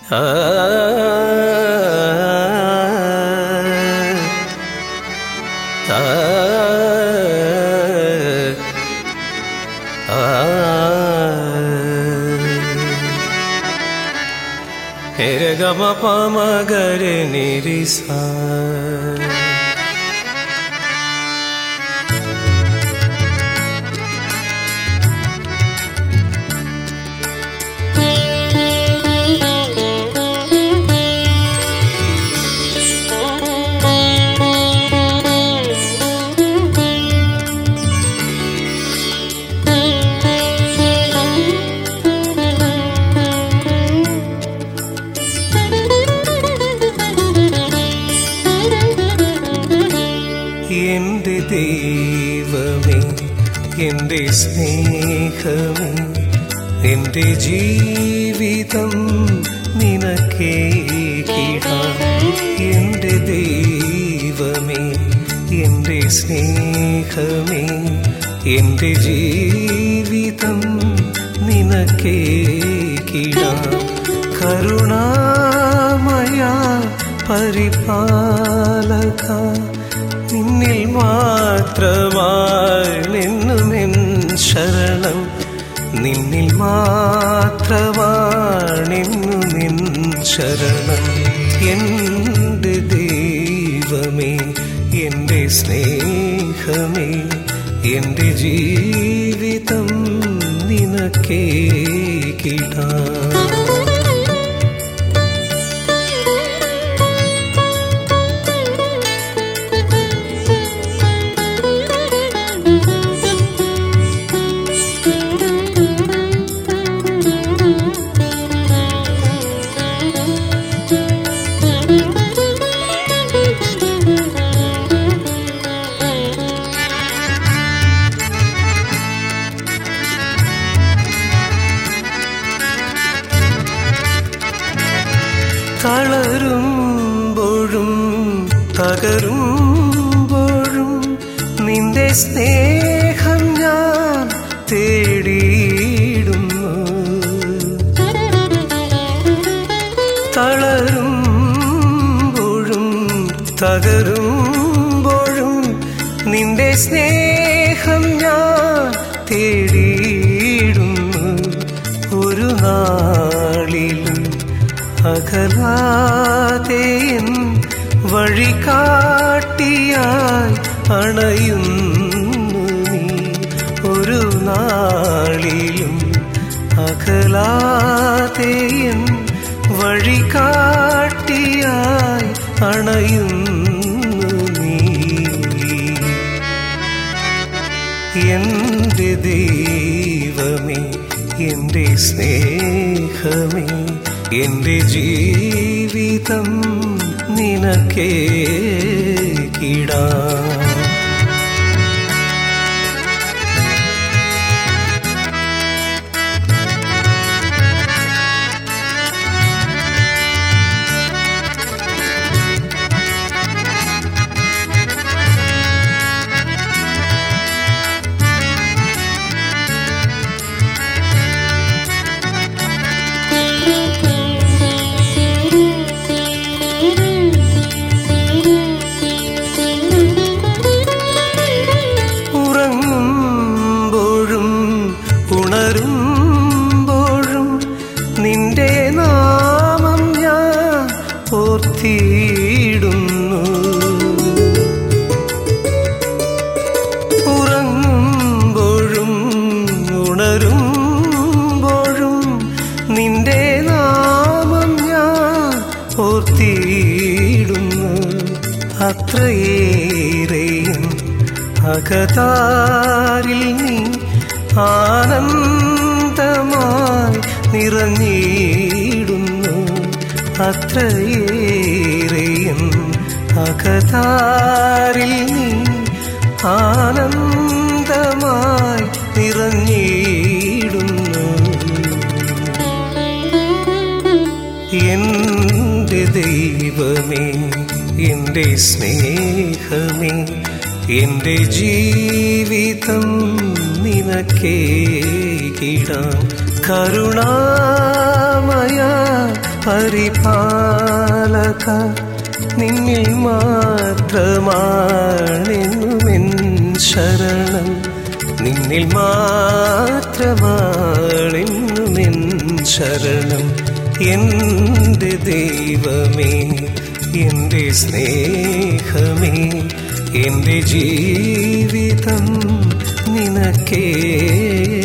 ഗമ പമകരെ നിരിസ എന്റെ ദൈവമേ എന്റെ സ്നേഹമേ എന്റെ ജീവിതം നിനക്കേകിടാം എന്റെ ദൈവമേ എന്റെ സ്നേഹമേ എന്റെ ജീവിതം നിനക്കേകിടാം കരുണാമയ പരിപാലക നിന്നിൽ മാത്രമായി നിന്നുമെൻ ശരണം നിന്നിൽ മാത്രമാണെന്നു നിൻ ശരണം എൻ്റെ ദൈവമേ എൻ്റെ സ്നേഹമേ എൻ്റെ ജീവിതം നിനക്കേ കിടാ തളരുമ്പോഴും തകരുമ്പോഴും നിന്റെ സ്നേഹം ഞാൻ തേടിയിടുന്നു തളരുമ്പോഴും തകരുമ്പോഴും നിന്റെ സ്നേഹം ഞാൻ തേടിയിടുന്നു ഒരു നാളിലും അകലാതെ എൻ വഴികാട്ടിയായി അണയുന്നു നീ ഒരു നാളിലും അകലാതെ എൻ വഴികാട്ടിയായി അണയുന്നു നീ എന്റെ ദൈവമേ എന്റെ സ്നേഹമേ എന്റെ ജീവിതം നിനക്കേ കിടാ ഉറങ്ങുമ്പോഴും ഉണരുമ്പോഴും നിന്റെ നാമം ഞാൻ ഓർത്തിയിടുന്നു ഉറങ്ങുമ്പോഴും ഉണരുമ്പോഴും നിന്റെ നാമം ഞാൻ ഓർത്തിയിടുന്നു അത്രയേറെയും അകതാരിൽ നീ ആനന്ദമായി നിറഞ്ഞിടുന്നു അത്രയേറെയും അകതാരിൽ നീ ആനന്ദമായി നിറഞ്ഞിടുന്നു എന്റെ ദൈവമേ എന്റെ സ്നേഹമേ എന്റെ ജീവിതം നിനക്കേ കിടാം കരുണാമയ പരിപാലക നിന്നിൽ മാത്രമാണെന്നുമെൻ ശരണം നിന്നിൽ മാത്രമാണെന്നുമെൻ ശരണം എൻ്റെ ദൈവമേ എൻ്റെ സ്നേഹമേ എൻ്റെ ജീവിതം നിനക്കേ